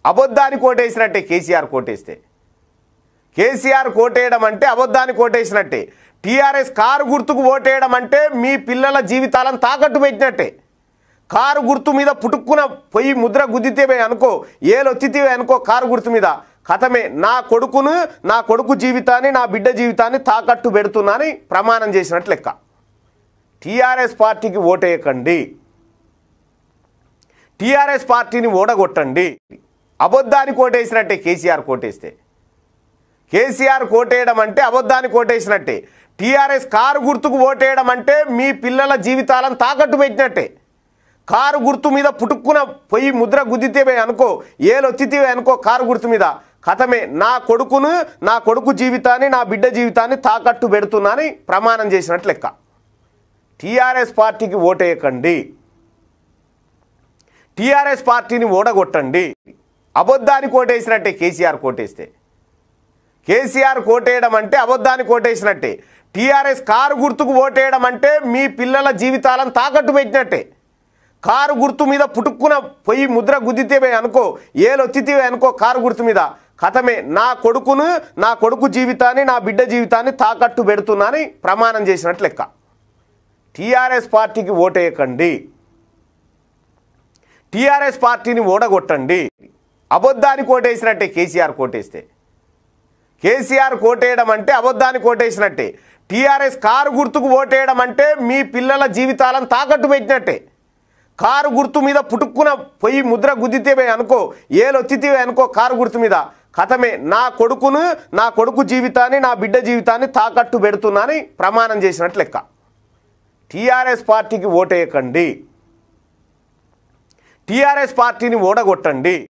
అబద్ధాన్ని కోటేసినట్టే కేసీఆర్ కోటేస్తే కేసీఆర్ కోటేయడం అంటే అబద్ధాన్ని కోటేసినట్టే టీఆర్ఎస్ కారు గుర్తుకు ఓటేయడం అంటే మీ పిల్లల జీవితాలను తాకట్టు పెట్టినట్టే కారు గుర్తు మీద పుట్టుక్కున పొయ్యి ముద్ర గుద్దితేవే అనుకో ఏలొచ్చితేవే అనుకో కారు గుర్తు మీద కథమే నా కొడుకును నా కొడుకు జీవితాన్ని నా బిడ్డ జీవితాన్ని తాకట్టు పెడుతున్నానని ప్రమాణం చేసినట్లు లెక్క టీఆర్ఎస్ పార్టీకి ఓటేయకండి టీఆర్ఎస్ పార్టీని ఓడగొట్టండి అబద్ధాన్ని కోటేసినట్టే కేసీఆర్ కోటేస్తే కేసీఆర్ కోటేయడం అంటే అబద్ధాన్ని కోటేసినట్టే టీఆర్ఎస్ కారు గుర్తుకు ఓటేయడం అంటే మీ పిల్లల జీవితాలను తాకట్టు పెట్టినట్టే కారు గుర్తు మీద పుట్టుక్కున పొయ్యి ముద్ర గుద్దితేవే అనుకో ఏలొచ్చితేవే అనుకో కారు గుర్తు మీద కథమే నా కొడుకును నా కొడుకు జీవితాన్ని నా బిడ్డ జీవితాన్ని తాకట్టు పెడుతున్నానని ప్రమాణం చేసినట్లు లెక్క టీఆర్ఎస్ పార్టీకి ఓటేయకండి టీఆర్ఎస్ పార్టీని ఓడగొట్టండి అబద్ధాన్ని కోటేసినట్టే కేసీఆర్ కోటేస్తే కేసీఆర్ కోటేయడం అంటే అబద్ధాన్ని కోటేసినట్టే టీఆర్ఎస్ కారు గుర్తుకు ఓటేయడం అంటే మీ పిల్లల జీవితాలను తాకట్టు పెట్టినట్టే కారు గుర్తు మీద పుట్టుక్కున పొయ్యి ముద్ర గుద్దితేవే అనుకో ఏలొచ్చితేవే అనుకో కారు గుర్తు మీద కథమే నా కొడుకును నా కొడుకు జీవితాన్ని నా బిడ్డ జీవితాన్ని తాకట్టు పెడుతున్నానని ప్రమాణం చేసినట్లు లెక్క టీఆర్ఎస్ పార్టీకి ఓటేయకండి టీఆర్ఎస్ పార్టీని ఓడగొట్టండి అబద్ధాన్ని కోటేసినట్టే కేసీఆర్ కోటేస్తే కేసీఆర్ కోటేయడం అంటే అబద్ధాన్ని కోటేసినట్టే టీఆర్ఎస్ కారు గుర్తుకు ఓటేయడం అంటే మీ పిల్లల జీవితాలను తాకట్టు పెట్టినట్టే కారు గుర్తు మీద పుట్టుక్కున పొయ్యి ముద్ర గుద్దితేవే అనుకో ఏలొచ్చితేవే అనుకో కారు గుర్తు మీద కథమే నా కొడుకును నా కొడుకు జీవితాన్ని నా బిడ్డ జీవితాన్ని తాకట్టు పెడుతున్నానని ప్రమాణం చేసినట్లు లెక్క టీఆర్ఎస్ పార్టీకి ఓటేయకండి టీఆర్ఎస్ పార్టీని ఓడగొట్టండి